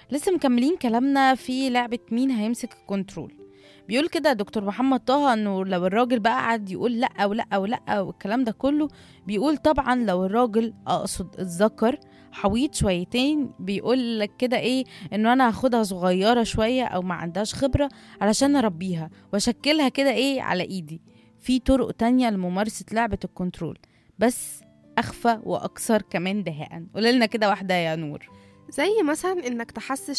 لسه مكملين كلامنا في لعبة مين هيمسك الكنترول بيقول كده دكتور محمد طه انه لو الراجل بقى قعد يقول لا ولا ولا والكلام ده كله بيقول طبعا لو الراجل اقصد اتذكر حويط شويتين بيقول لك كده ايه انه انا هاخدها صغيره شويه او ما عندهاش خبره علشان اربيها واشكلها كده ايه على ايدي في طرق تانية لممارسه لعبه الكنترول بس اخفى واكثر كمان دهاء قولنا كده واحده يا نور زي مثلا انك تحسس